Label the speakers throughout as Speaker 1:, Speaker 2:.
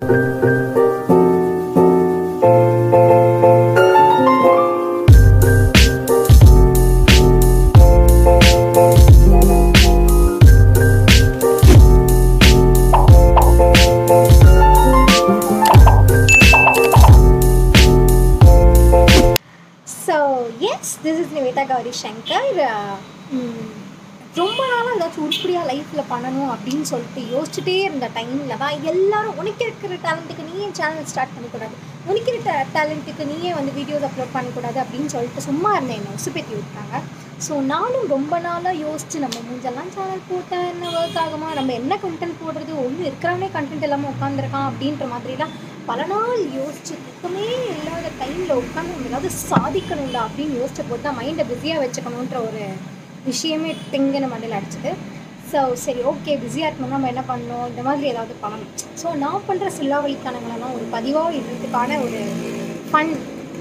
Speaker 1: so yes this is Nivetha Gowri Shankar ம், ரொம்ப நாளாக ஏதாச்சும் உருப்படியாக லைஃப்பில் பண்ணணும் அப்படின்னு சொல்லிட்டு யோசிச்சுட்டே இருந்த டைமில் தான் எல்லாரும் உனக்கு இருக்கிற டேலண்ட்டுக்கு நீயே சேனல் ஸ்டார்ட் பண்ணக்கூடாது உனக்கு இருக்கிற டேலண்ட்டுக்கு நீயே வந்து வீடியோஸ் அப்லோட் பண்ணக்கூடாது அப்படின்னு சொல்லிட்டு சும்மா இருந்தேன் என்னை உசுப்பேத்தி விட்டாங்க ஸோ நானும் ரொம்ப நாளாக யோசிச்சு நம்ம மூஞ்செல்லாம் சேனல் போட்டால் என்ன ஒர்க் ஆகுமா நம்ம என்ன கண்டென்ட் போடுறது ஒன்று இருக்கிறவனே கண்டென்ட் இல்லாமல் உட்காந்துருக்கான் அப்படின்ற மாதிரிலாம் பல நாள் யோசிச்சு துக்கமே இல்லாத டைமில் உட்காந்து நம்ம ஏதாவது சாதிக்கணும்டா அப்படின்னு யோசிச்ச போது தான் மைண்டை பிஸியாக வச்சுக்கணுன்ற ஒரு விஷயமே திங்குன்னு மண்டையில் அடிச்சது ஸோ சரி ஓகே பிஸியாக இருக்கணும் நம்ம என்ன பண்ணணும் இந்த மாதிரி ஏதாவது பண்ணணும் ஸோ நான் பண்ணுற சில்லாவளித்தனங்களெல்லாம் ஒரு பதிவாக இடுறதுக்கான ஒரு ஃபன்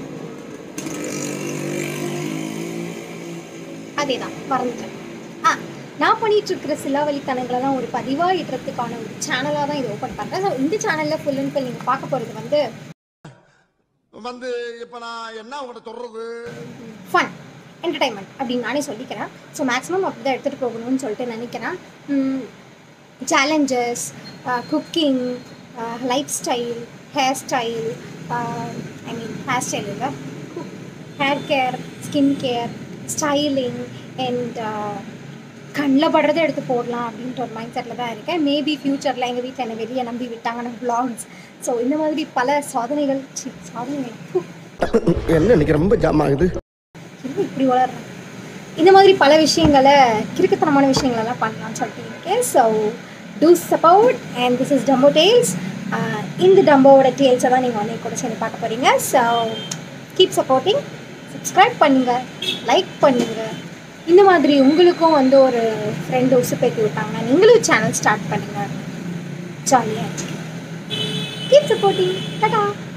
Speaker 1: அதே தான் மறந்துட்டேன் ஆ நான் பண்ணிட்டு இருக்கிற சிலாவளித்தனங்களெல்லாம் ஒரு பதிவாக இடுறதுக்கான ஒரு சேனலாக தான் இதை ஓப்பன் பண்ணுறேன் ஸோ இந்த சேனலில் ஃபுல் அண்ட் ஃபுல் நீங்கள் பார்க்க போகிறது வந்து
Speaker 2: வந்து இப்ப நான் என்ன உங்கள்ட்ட சொல்றது
Speaker 1: ஃபன் என்டர்டைன்மெண்ட் அப்படின்னு நானே சொல்லிக்கிறேன் ஸோ மேக்ஸிமம் அப்படி தான் எடுத்துகிட்டு போகணும்னு சொல்லிட்டு நினைக்கிறேன் challenges cooking lifestyle hairstyle I mean hairstyle இல்லை hair care skin care styling and கண்ணில் படுறதை எடுத்து போடலாம் அப்படின்ற ஒரு மைண்ட் செட்டில் தான் இருக்கேன் மேபி ஃப்யூச்சரில் எங்கள் வீட்டில் என்னை வெளியே நம்பி விட்டாங்கன்னா vlogs ஸோ இந்த மாதிரி பல சாதனைகள் சி சாதனைகள் ஹு,
Speaker 3: என்ன இன்னைக்கு ரொம்ப ஜாம் ஆகுது
Speaker 1: என்ன இப்படி வளர்றேன் இந்த மாதிரி பல விஷயங்களை கிறுக்குத்தனமான விஷயங்களெல்லாம் பண்ணலாம்னு சொல்லிட்டு இருக்கேன் so to support and this is Dumbo tales இந்த டம்போவோட டேல்ஸை தான் நீங்கள் வந்து என் கூட சேர்ந்து பார்க்க போகிறீங்க ஸோ கீப் சப்போர்ட்டிங் சப்ஸ்கிரைப் பண்ணுங்கள் லைக் பண்ணுங்கள் இந்த மாதிரி உங்களுக்கும் வந்து ஒரு ஃப்ரெண்டு உசுப்பேத்தி விட்டாங்கன்னா நீங்களும் சேனல் ஸ்டார்ட் பண்ணுங்கள் ஜாலியாக கீப் சப்போர்ட்டிங் டாடா